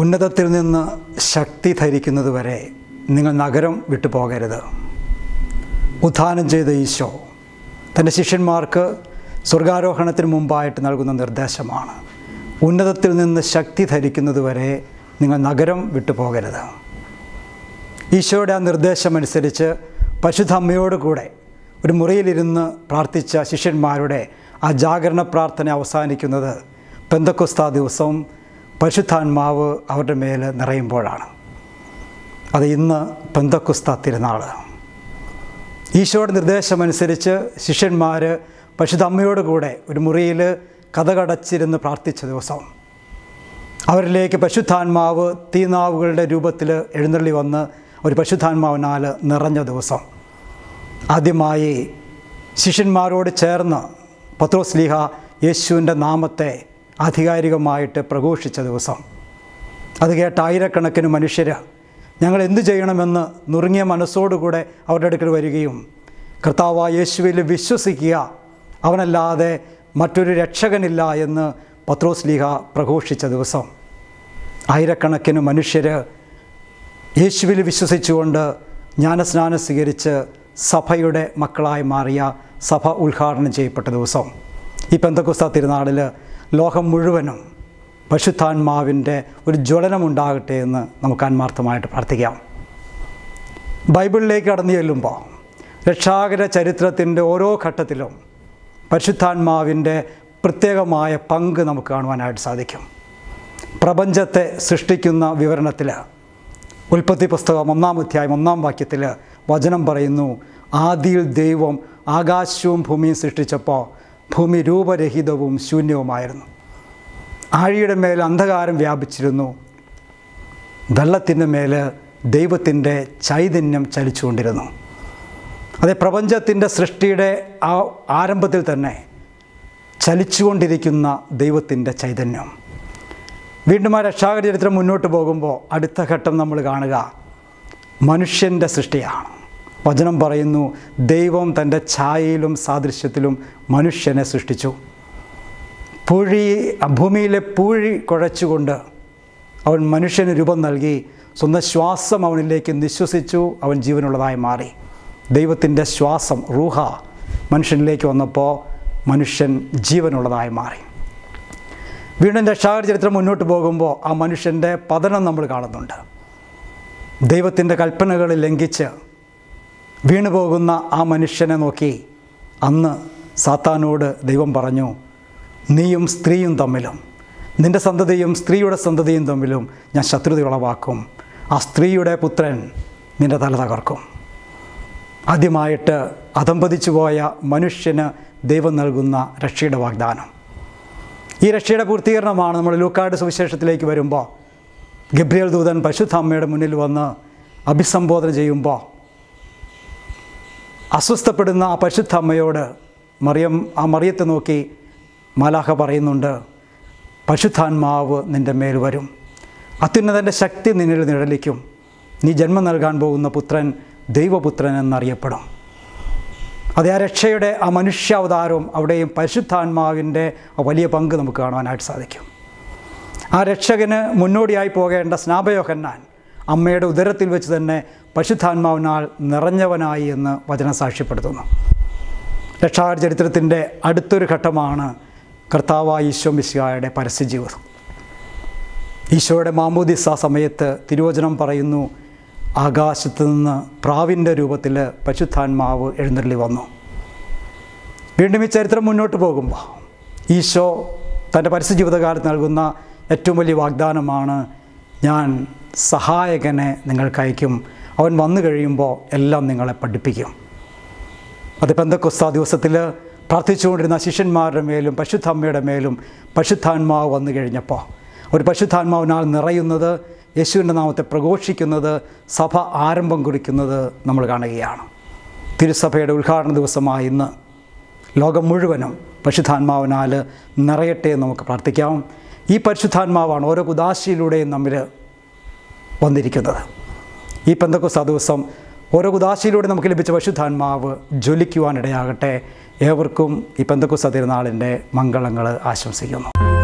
ഉന്നതത്തിൽ നിന്ന് ശക്തി ധരിക്കുന്നതുവരെ നിങ്ങൾ നഗരം വിട്ടു പോകരുത് ഉത്ഥാനം ചെയ്ത ഈശോ തൻ്റെ ശിഷ്യന്മാർക്ക് സ്വർഗാരോഹണത്തിന് മുമ്പായിട്ട് നൽകുന്ന നിർദ്ദേശമാണ് ഉന്നതത്തിൽ നിന്ന് ശക്തി ധരിക്കുന്നതുവരെ നിങ്ങൾ നഗരം വിട്ടു പോകരുത് ഈശോയുടെ ആ നിർദ്ദേശമനുസരിച്ച് പരിശുദ്ധ അമ്മയോട് കൂടെ ഒരു മുറിയിലിരുന്ന് പ്രാർത്ഥിച്ച ശിഷ്യന്മാരുടെ ആ ജാഗരണ പ്രാർത്ഥന അവസാനിക്കുന്നത് പെന്തക്കൊസ്താ ദിവസവും പരിശുദ്ധാത്മാവ് അവരുടെ മേൽ നിറയുമ്പോഴാണ് അത് ഇന്ന് പെന്തക്കുസ്ത തിരുനാൾ ഈശോയുടെ നിർദ്ദേശമനുസരിച്ച് ശിഷ്യന്മാർ പരിശുദ്ധ അമ്മയോട് കൂടെ ഒരു മുറിയിൽ കഥകടച്ചിരുന്ന് പ്രാർത്ഥിച്ച ദിവസം അവരിലേക്ക് പശുദ്ധാത്മാവ് തീനാവുകളുടെ രൂപത്തിൽ എഴുന്നള്ളി വന്ന് ഒരു പശുദ്ധാത്മാവിനാൽ നിറഞ്ഞ ദിവസം ആദ്യമായി ശിഷ്യന്മാരോട് ചേർന്ന് പത്രോസ്ലീഹ യേശുവിൻ്റെ നാമത്തെ ആധികാരികമായിട്ട് പ്രഘോഷിച്ച ദിവസം അത് കേട്ട ആയിരക്കണക്കിന് മനുഷ്യർ ഞങ്ങൾ എന്തു ചെയ്യണമെന്ന് നുറുങ്ങിയ മനസ്സോടുകൂടെ അവരുടെ അടുക്കൽ വരികയും കർത്താവായ യേശുവിൽ വിശ്വസിക്കുക അവനല്ലാതെ മറ്റൊരു രക്ഷകനില്ല എന്ന് പത്രോസ് ലീഹ പ്രഘോഷിച്ച ദിവസം ആയിരക്കണക്കിന് മനുഷ്യർ യേശുവിൽ വിശ്വസിച്ചുകൊണ്ട് ജ്ഞാനസ്നാനം സ്വീകരിച്ച് സഭയുടെ മക്കളായി മാറിയ സഭ ഉദ്ഘാടനം ചെയ്യപ്പെട്ട ദിവസം ഈ പെന്തക്കുസ്ത തിരുനാളിൽ ലോകം മുഴുവനും പശുത്താന്മാവിൻ്റെ ഒരു ജ്വലനമുണ്ടാകട്ടെ എന്ന് നമുക്ക് ആത്മാർത്ഥമായിട്ട് പ്രാർത്ഥിക്കാം ബൈബിളിലേക്ക് കടന്നു ചെല്ലുമ്പോൾ രക്ഷാകര ചരിത്രത്തിൻ്റെ ഓരോ ഘട്ടത്തിലും പരിശുദ്ധാത്മാവിൻ്റെ പ്രത്യേകമായ പങ്ക് നമുക്ക് കാണുവാനായിട്ട് സാധിക്കും പ്രപഞ്ചത്തെ സൃഷ്ടിക്കുന്ന വിവരണത്തിൽ ഉൽപ്പത്തി പുസ്തകം ഒന്നാം അധ്യായം ഒന്നാം വാക്യത്തിൽ വചനം പറയുന്നു ആദിയിൽ ദൈവം ആകാശവും ഭൂമിയും സൃഷ്ടിച്ചപ്പോൾ ഭൂമി രൂപരഹിതവും ശൂന്യവുമായിരുന്നു ആഴിയുടെ മേൽ അന്ധകാരം വ്യാപിച്ചിരുന്നു വെള്ളത്തിൻ്റെ മേൽ ദൈവത്തിൻ്റെ ചൈതന്യം ചലിച്ചുകൊണ്ടിരുന്നു അതെ പ്രപഞ്ചത്തിൻ്റെ സൃഷ്ടിയുടെ ആ ആരംഭത്തിൽ തന്നെ ചലിച്ചുകൊണ്ടിരിക്കുന്ന ദൈവത്തിൻ്റെ ചൈതന്യം വീണ്ടും ആ രക്ഷാകര ചരിത്രം മുന്നോട്ട് പോകുമ്പോൾ അടുത്ത ഘട്ടം നമ്മൾ കാണുക മനുഷ്യൻ്റെ സൃഷ്ടിയാണ് വചനം പറയുന്നു ദൈവം തൻ്റെ ഛായയിലും സാദൃശ്യത്തിലും മനുഷ്യനെ സൃഷ്ടിച്ചു പൂഴി ഭൂമിയിലെ പൂഴി കുഴച്ചുകൊണ്ട് അവൻ മനുഷ്യന് രൂപം നൽകി സ്വന്തം ശ്വാസം അവനിലേക്ക് നിശ്വസിച്ചു അവൻ ജീവനുള്ളതായി മാറി ദൈവത്തിൻ്റെ ശ്വാസം റൂഹ മനുഷ്യനിലേക്ക് വന്നപ്പോൾ മനുഷ്യൻ ജീവനുള്ളതായി മാറി വീണ്ടും രക്ഷാകര ചരിത്രം മുന്നോട്ട് പോകുമ്പോൾ ആ മനുഷ്യൻ്റെ പതനം നമ്മൾ കാണുന്നുണ്ട് ദൈവത്തിൻ്റെ കൽപ്പനകൾ ലംഘിച്ച് വീണു പോകുന്ന ആ മനുഷ്യനെ നോക്കി അന്ന് സാത്താനോട് ദൈവം പറഞ്ഞു നീയും സ്ത്രീയും തമ്മിലും നിൻ്റെ സന്തതിയും സ്ത്രീയുടെ സന്തതിയും തമ്മിലും ഞാൻ ശത്രുത ഉളവാക്കും ആ സ്ത്രീയുടെ പുത്രൻ നിൻ്റെ തല തകർക്കും ആദ്യമായിട്ട് അധംപതിച്ചു പോയ മനുഷ്യന് ദൈവം നൽകുന്ന രക്ഷയുടെ വാഗ്ദാനം ഈ രക്ഷയുടെ പൂർത്തീകരണമാണ് നമ്മൾ ലൂക്കാട് സുവിശേഷത്തിലേക്ക് വരുമ്പോൾ ഗബ്രിയൽ ദൂതൻ പരിശുദ്ധ അമ്മയുടെ മുന്നിൽ വന്ന് അഭിസംബോധന ചെയ്യുമ്പോൾ അസ്വസ്ഥപ്പെടുന്ന ആ പരിശുദ്ധ അമ്മയോട് മറിയം ആ മറിയത്തെ നോക്കി മാലാഹ പറയുന്നുണ്ട് പശുദ്ധാത്മാവ് നിൻ്റെ മേൽ വരും അത്യുന്നതൻ്റെ ശക്തി നിന്നിൽ നിഴലിക്കും നീ ജന്മം നൽകാൻ പോകുന്ന പുത്രൻ ദൈവപുത്രൻ എന്നറിയപ്പെടും അതേ ആ രക്ഷയുടെ ആ മനുഷ്യാവതാരവും അവിടെയും പരിശുദ്ധാത്മാവിൻ്റെ ആ വലിയ പങ്ക് നമുക്ക് കാണുവാനായിട്ട് സാധിക്കും ആ രക്ഷകന് മുന്നോടിയായി പോകേണ്ട സ്നാപയോഹന്നാൻ അമ്മയുടെ ഉദരത്തിൽ വെച്ച് തന്നെ പരിശുദ്ധാത്മാവിനാൽ നിറഞ്ഞവനായി എന്ന് വചനം സാക്ഷ്യപ്പെടുത്തുന്നു രക്ഷാകര ചരിത്രത്തിൻ്റെ അടുത്തൊരു ഘട്ടമാണ് കർത്താവായ ഈശോ മിശിഹായുടെ പരസ്യജീവിതം ഈശോയുടെ മാമൂദിസ സമയത്ത് തിരുവചനം പറയുന്നു ആകാശത്ത് നിന്ന് പ്രാവിൻ്റെ രൂപത്തിൽ പശുദ്ധാത്മാവ് എഴുന്നള്ളി വന്നു വീണ്ടും ഈ ചരിത്രം മുന്നോട്ട് പോകുമ്പോൾ ഈശോ തൻ്റെ പരസ്യ ജീവിതകാലത്ത് നൽകുന്ന ഏറ്റവും വലിയ വാഗ്ദാനമാണ് ഞാൻ സഹായകനെ നിങ്ങൾക്ക് അയക്കും അവൻ വന്നു കഴിയുമ്പോൾ എല്ലാം നിങ്ങളെ പഠിപ്പിക്കും അത് പെന്തക്കൊസ്ത ദിവസത്തിൽ പ്രാർത്ഥിച്ചുകൊണ്ടിരുന്ന ശിഷ്യന്മാരുടെ മേലും പശുദ്ധമ്മയുടെ മേലും പശുദ്ധാത്മാവ് വന്നു കഴിഞ്ഞപ്പോൾ ഒരു പശുദ്ധാത്മാവിനാൽ നിറയുന്നത് യേശുവിൻ്റെ നാമത്തെ പ്രഘോഷിക്കുന്നത് സഭ ആരംഭം കുറിക്കുന്നത് നമ്മൾ കാണുകയാണ് തിരുസഭയുടെ ഉദ്ഘാടന ദിവസമായ ഇന്ന് ലോകം മുഴുവനും പരിശുദ്ധാത്മാവിനാൽ നിറയട്ടെ എന്ന് നമുക്ക് പ്രാർത്ഥിക്കാം ഈ പരിശുദ്ധാത്മാവാണ് ഓരോ കുദാശയിലൂടെയും നമ്മിൽ വന്നിരിക്കുന്നത് ഈ പെന്തക്കൊസ്ത ദിവസം ഓരോ കുദാശയിലൂടെ നമുക്ക് ലഭിച്ച പരിശുദ്ധാത്മാവ് ജ്വലിക്കുവാനിടയാകട്ടെ ഏവർക്കും ഈ പെന്തക്കൊസ്ത തിരുനാളിൻ്റെ മംഗളങ്ങൾ ആശംസിക്കുന്നു